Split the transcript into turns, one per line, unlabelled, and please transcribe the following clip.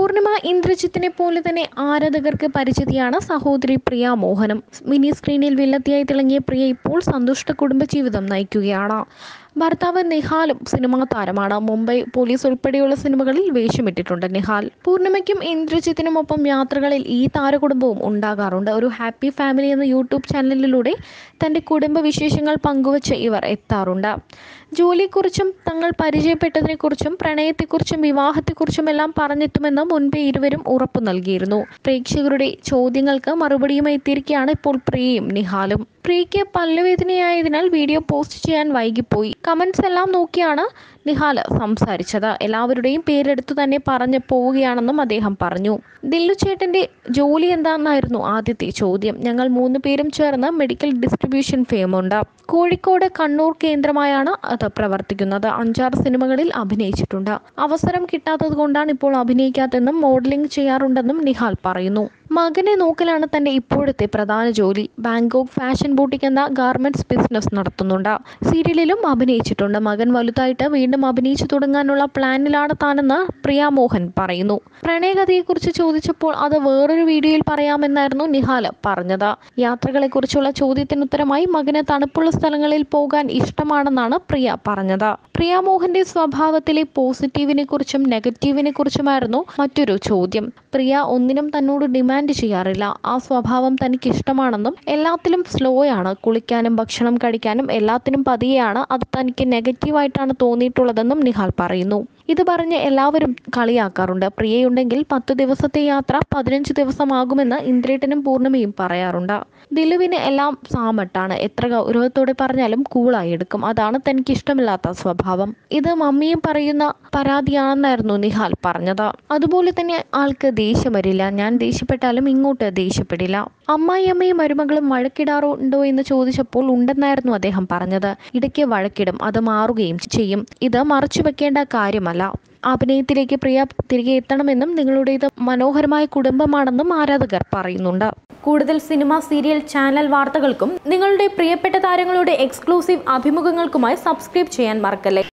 പൂർണിമ ഇന്ദ്രജിത്തിനെ പോലെ തന്നെ ആരാധകർക്ക് പരിചിതിയാണ് സഹോദരി പ്രിയ മോഹനം മിനി സ്ക്രീനിൽ വില്ലത്തിയായി തിളങ്ങിയ പ്രിയ ഇപ്പോൾ സന്തുഷ്ട കുടുംബജീവിതം നയിക്കുകയാണ് ഭർത്താവ് നിഹാലും സിനിമാ താരമാണ് മുംബൈ പോലീസ് ഉൾപ്പെടെയുള്ള സിനിമകളിൽ വേഷമിട്ടിട്ടുണ്ട് നിഹാൽ പൂർണിമയ്ക്കും ഇന്ദ്രജിത്തിനുമൊപ്പം യാത്രകളിൽ ഈ താരകുടുംബവും ഉണ്ടാകാറുണ്ട് ഒരു ഹാപ്പി ഫാമിലി എന്ന യൂട്യൂബ് ചാനലിലൂടെ തൻ്റെ കുടുംബ വിശേഷങ്ങൾ പങ്കുവച്ച് ഇവർ എത്താറുണ്ട് ജോലിയെക്കുറിച്ചും തങ്ങൾ പരിചയപ്പെട്ടതിനെക്കുറിച്ചും പ്രണയത്തെക്കുറിച്ചും വിവാഹത്തെക്കുറിച്ചും എല്ലാം പറഞ്ഞെത്തുമെന്ന് മുൻപേ ഇരുവരും ഉറപ്പു നൽകിയിരുന്നു പ്രേക്ഷകരുടെ ചോദ്യങ്ങൾക്ക് മറുപടിയുമായി എത്തിയിരിക്കുകയാണ് ഇപ്പോൾ പ്രിയയും നിഹാലും പ്രിയയ്ക്ക് പല്ലുവേദനയായതിനാൽ വീഡിയോ പോസ്റ്റ് ചെയ്യാൻ വൈകിപ്പോയി കമൻസ് എല്ലാം നോക്കിയാണ് നിഹാൽ സംസാരിച്ചത് എല്ലാവരുടെയും പേരെടുത്തു തന്നെ പറഞ്ഞു പോവുകയാണെന്നും അദ്ദേഹം പറഞ്ഞു ദില്ലു ചേട്ടൻ്റെ ജോലി എന്താണെന്നായിരുന്നു ആദ്യത്തെ ചോദ്യം ഞങ്ങൾ മൂന്ന് പേരും ചേർന്ന് മെഡിക്കൽ ഡിസ്ട്രിബ്യൂഷൻ ഫേമുണ്ട് കോഴിക്കോട് കണ്ണൂർ കേന്ദ്രമായാണ് അത് പ്രവർത്തിക്കുന്നത് അഞ്ചാറ് സിനിമകളിൽ അഭിനയിച്ചിട്ടുണ്ട് അവസരം കിട്ടാത്തത് കൊണ്ടാണ് ഇപ്പോൾ അഭിനയിക്കാത്തെന്നും മോഡലിംഗ് ചെയ്യാറുണ്ടെന്നും നിഹാൽ പറയുന്നു മകനെ നോക്കലാണ് തന്റെ ഇപ്പോഴത്തെ പ്രധാന ജോലി ബാങ്കോക്ക് ഫാഷൻ ബൂട്ടിക് എന്ന ഗാർമെന്റ്സ് ബിസിനസ് നടത്തുന്നുണ്ട് സീരിയലിലും അഭിനയിച്ചിട്ടുണ്ട് മകൻ വലുതായിട്ട് വീണ്ടും അഭിനയിച്ചു തുടങ്ങാനുള്ള പ്ലാനിലാണ് താനെന്ന് പ്രിയ മോഹൻ പറയുന്നു പ്രണയകഥയെക്കുറിച്ച് ചോദിച്ചപ്പോൾ അത് വേറൊരു വീഡിയോയിൽ പറയാമെന്നായിരുന്നു നിഹാൽ പറഞ്ഞത് യാത്രകളെക്കുറിച്ചുള്ള ചോദ്യത്തിന് ഉത്തരമായി മകന് തണുപ്പുള്ള സ്ഥലങ്ങളിൽ പോകാൻ ഇഷ്ടമാണെന്നാണ് പ്രിയ പറഞ്ഞത് പ്രിയ മോഹന്റെ സ്വഭാവത്തിലെ പോസിറ്റീവിനെ കുറിച്ചും നെഗറ്റീവിനെ കുറിച്ചുമായിരുന്നു മറ്റൊരു ചോദ്യം പ്രിയ ഒന്നിനും തന്നോട് ഡിമാൻഡ് ചെയ്യാറില്ല ആ സ്വഭാവം തനിക്ക് ഇഷ്ടമാണെന്നും എല്ലാത്തിലും സ്ലോ ആണ് കുളിക്കാനും ഭക്ഷണം കഴിക്കാനും എല്ലാത്തിനും പതിയെയാണ് അത് തനിക്ക് നെഗറ്റീവായിട്ടാണ് തോന്നിയിട്ടുള്ളതെന്നും നിഹാൽ പറയുന്നു ഇത് പറഞ്ഞ് എല്ലാവരും കളിയാക്കാറുണ്ട് പ്രിയയുണ്ടെങ്കിൽ പത്ത് ദിവസത്തെ യാത്ര പതിനഞ്ച് ദിവസമാകുമെന്ന് ഇന്ദ്രേട്ടനും പൂർണ്ണിമയും പറയാറുണ്ട് ദിലുവിന് എല്ലാം സാമട്ടാണ് എത്ര ഗൗരവത്തോടെ പറഞ്ഞാലും കൂളായി എടുക്കും അതാണ് തനിക്ക് ഇഷ്ടമില്ലാത്ത സ്വഭാവം ഇത് മമ്മിയും പറയുന്ന പരാതിയാണെന്നായിരുന്നു നിഹാൽ പറഞ്ഞത് അതുപോലെ തന്നെ ആൾക്ക് ദേഷ്യം വരില്ല ഞാൻ ദേഷ്യപ്പെട്ടാലും ഇങ്ങോട്ട് ദേഷ്യപ്പെടില്ല അമ്മായിയമ്മയും മരുമകളും വഴക്കിടാറുണ്ടോ എന്ന് ചോദിച്ചപ്പോൾ ഉണ്ടെന്നായിരുന്നു അദ്ദേഹം പറഞ്ഞത് ഇടയ്ക്ക് വഴക്കിടും അത് മാറുകയും ചെയ്യും ഇത് മറച്ചു വെക്കേണ്ട കാര്യമല്ല അഭിനയത്തിലേക്ക് പ്രിയ തിരികെ എത്തണമെന്നും നിങ്ങളുടേത് മനോഹരമായ കുടുംബമാണെന്നും ആരാധകർ പറയുന്നുണ്ട് കൂടുതൽ സിനിമ സീരിയൽ ചാനൽ വാർത്തകൾക്കും നിങ്ങളുടെ പ്രിയപ്പെട്ട താരങ്ങളുടെ എക്സ്ക്ലൂസീവ് അഭിമുഖങ്ങൾക്കുമായി സബ്സ്ക്രൈബ് ചെയ്യാൻ മറക്കല്ലേ